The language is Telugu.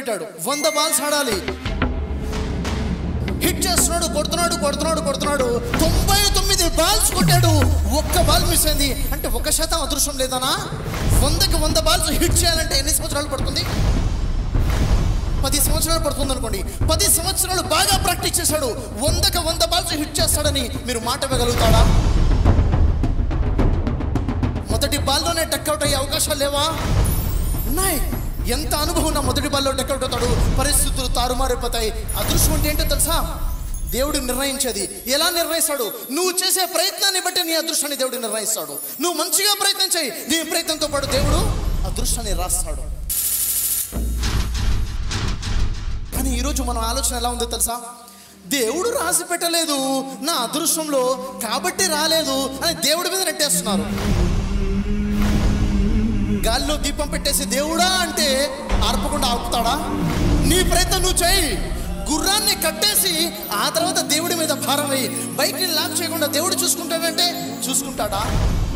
పెట్టాడు వంద బాల్స్ ఆడాలి హిట్ చేస్తున్నాడు కొడుతున్నాడు కొడుతున్నాడు కొడుతున్నాడు తొంభై తొమ్మిది బాల్స్ కొట్టాడు ఒక్క బాల్ మిస్ అయింది అంటే ఒక శాతం అదృష్టం లేదనా వందకి వంద బాల్స్ హిట్ చేయాలంటే ఎన్ని సంవత్సరాలు పడుతుంది పది సంవత్సరాలు పడుతుంది అనుకోండి పది సంవత్సరాలు బాగా ప్రాక్టీస్ చేశాడు వందకి వంద బాల్స్ హిట్ చేస్తాడని మీరు మాట ఇవ్వగలుగుతాడా మొదటి బాల్లోనే టక్అవుట్ అయ్యే అవకాశాలు లేవా ఉన్నాయి ఎంత అనుభవం ఉన్న మొదటి బాల్లో టక్అవుట్ అవుతాడు పరిస్థితులు తారుమారైపోతాయి అదృష్టం అంటే ఏంటో తెలుసా దేవుడు నిర్ణయించేది ఎలా నిర్ణయిస్తాడు నువ్వు చేసే ప్రయత్నాన్ని బట్టి నీ అదృష్టాన్ని దేవుడు నిర్ణయిస్తాడు నువ్వు మంచిగా ప్రయత్నం చేయి నీ ప్రయత్నంతో పాటు దేవుడు అదృష్టాన్ని రాస్తాడు కానీ ఈరోజు మన ఆలోచన ఎలా ఉందో తెలుసా దేవుడు రాసి పెట్టలేదు నా అదృష్టంలో కాబట్టి రాలేదు అని దేవుడి మీద నెట్టేస్తున్నారు గాల్లో దీపం పెట్టేసి దేవుడా అంటే ఆర్పకుండా ఆపుతాడా నీ ప్రయత్నం నువ్వు చేయి గుర్రాన్ని కట్టేసి ఆ తర్వాత దేవుడి మీద భారం వేయి బైక్ని లాక్ చేయకుండా దేవుడు చూసుకుంటాడంటే చూసుకుంటాడా